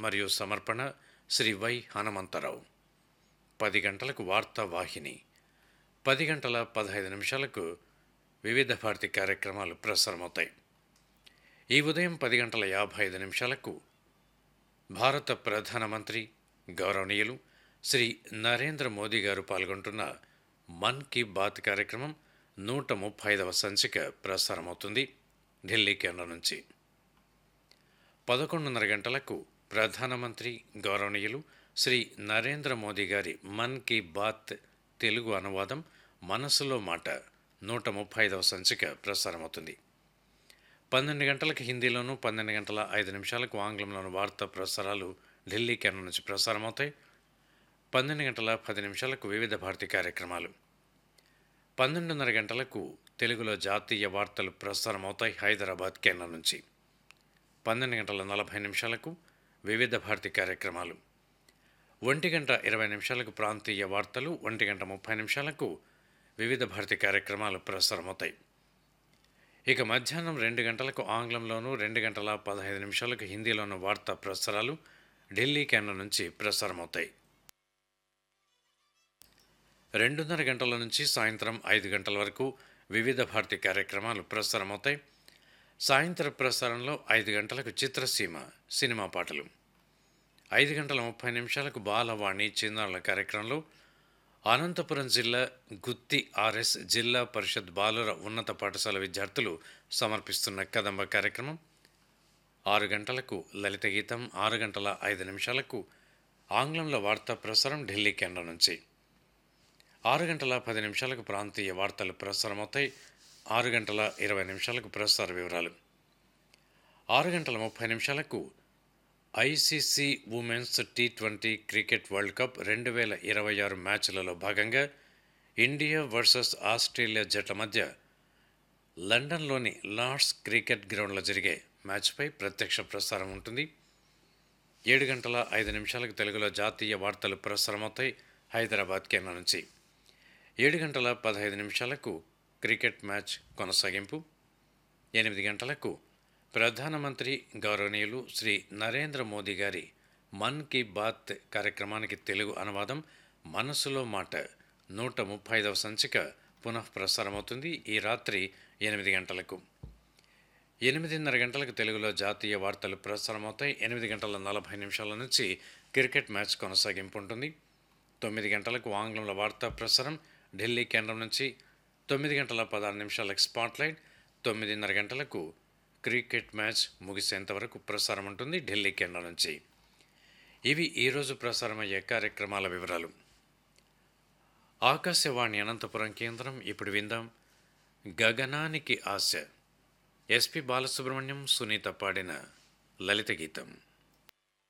మరియు సమర్పణ శ్రీ వై హనుమంతరావు పది గంటలకు వార్తా వాహిని పది గంటల పదహైదు నిమిషాలకు వివిధ భారతి కార్యక్రమాలు ప్రసారమవుతాయి ఈ ఉదయం పది గంటల యాభై ఐదు నిమిషాలకు భారత ప్రధానమంత్రి గౌరవనీయులు శ్రీ నరేంద్ర మోదీ గారు పాల్గొంటున్న మన్ కీ బాత్ కార్యక్రమం నూట ముప్పై ఐదవ సంచిక ప్రసారమవుతుంది ఢిల్లీ కేంద్రం నుంచి పదకొండున్నర గంటలకు ప్రధానమంత్రి గౌరవనీయులు శ్రీ నరేంద్ర మోదీ గారి మన్ కీ బాత్ తెలుగు అనువాదం మనసులో మాట నూట ముప్పై ఐదవ సంచిక ప్రసారమవుతుంది పన్నెండు గంటలకు హిందీలోను పన్నెండు గంటల ఐదు నిమిషాలకు ఆంగ్లంలోను వార్తా ప్రసారాలు ఢిల్లీ కేంద్రం నుంచి ప్రసారమవుతాయి పన్నెండు గంటల పది నిమిషాలకు వివిధ భారతి కార్యక్రమాలు పన్నెండున్నర గంటలకు తెలుగులో జాతీయ వార్తలు ప్రసారమవుతాయి హైదరాబాద్ కేంద్రం నుంచి పన్నెండు గంటల నలభై నిమిషాలకు వివిధ భారతి కార్యక్రమాలు ఒంటి గంట ఇరవై నిమిషాలకు ప్రాంతీయ వార్తలు ఒంటి గంట ముప్పై నిమిషాలకు వివిధ భారతి కార్యక్రమాలు ప్రసారమవుతాయి ఇక మధ్యాహ్నం రెండు గంటలకు ఆంగ్లంలోనూ రెండు గంటల పదహైదు నిమిషాలకు హిందీలోను వార్తా ప్రసారాలు ఢిల్లీ కేంద్రం నుంచి ప్రసారమవుతాయి రెండున్నర గంటల నుంచి సాయంత్రం ఐదు గంటల వరకు వివిధ భారతి కార్యక్రమాలు ప్రసారమవుతాయి సాయంత్రం ప్రసారంలో ఐదు గంటలకు చిత్రసీమ సినిమా పాటలు ఐదు గంటల ముప్పై నిమిషాలకు బాలవాణి చిన్నారుల కార్యక్రమంలో అనంతపురం జిల్లా గుత్తి ఆర్ఎస్ జిల్లా పరిషత్ బాలుర ఉన్నత పాఠశాల విద్యార్థులు సమర్పిస్తున్న కదంబ కార్యక్రమం ఆరు గంటలకు లలిత గీతం ఆరు గంటల ఐదు నిమిషాలకు ఆంగ్లంలో వార్తా ప్రసారం ఢిల్లీ కేంద్రం నుంచి ఆరు గంటల పది నిమిషాలకు ప్రాంతీయ వార్తలు ప్రసారమవుతాయి ఆరు గంటల ఇరవై నిమిషాలకు ప్రసార వివరాలు ఆరు గంటల ముప్పై నిమిషాలకు ICC women's T twenty cricket world cup రెండు వేల ఇరవై ఆరు మ్యాచ్లలో భాగంగా ఇండియా వర్సెస్ ఆస్ట్రేలియా జట్ల మధ్య లండన్లోని లార్డ్స్ క్రికెట్ గ్రౌండ్లో జరిగే మ్యాచ్పై ప్రత్యక్ష ప్రసారం ఉంటుంది ఏడు గంటల ఐదు నిమిషాలకు తెలుగులో జాతీయ వార్తలు ప్రసారమవుతాయి హైదరాబాద్ కేంద్రం నుంచి ఏడు గంటల పదహైదు నిమిషాలకు క్రికెట్ మ్యాచ్ కొనసాగింపు ఎనిమిది గంటలకు ప్రధానమంత్రి గౌరవనీయులు శ్రీ నరేంద్ర మోదీ గారి మన్ కీ బాత్ కార్యక్రమానికి తెలుగు అనువాదం మనసులో మాట నూట ముప్పై ఐదవ సంచిక పునః ప్రసారమవుతుంది ఈ రాత్రి ఎనిమిది గంటలకు ఎనిమిదిన్నర గంటలకు తెలుగులో జాతీయ వార్తలు ప్రసారమవుతాయి ఎనిమిది గంటల నలభై నిమిషాల నుంచి క్రికెట్ మ్యాచ్ కొనసాగింపు ఉంటుంది తొమ్మిది గంటలకు ఆంగ్లంలో వార్తా ప్రసారం ఢిల్లీ కేంద్రం నుంచి తొమ్మిది గంటల పదహారు నిమిషాలకు స్పాట్లైట్ తొమ్మిదిన్నర గంటలకు క్రికెట్ మ్యాచ్ ముగిసేంత వరకు ప్రసారం ఉంటుంది ఢిల్లీ కేంద్రం నుంచి ఇవి ఈరోజు ప్రసారమయ్యే కార్యక్రమాల వివరాలు ఆకాశవాణి అనంతపురం కేంద్రం ఇప్పుడు విందాం గగనానికి ఆశ ఎస్పి బాలసుబ్రహ్మణ్యం సునీత పాడిన లలిత గీతం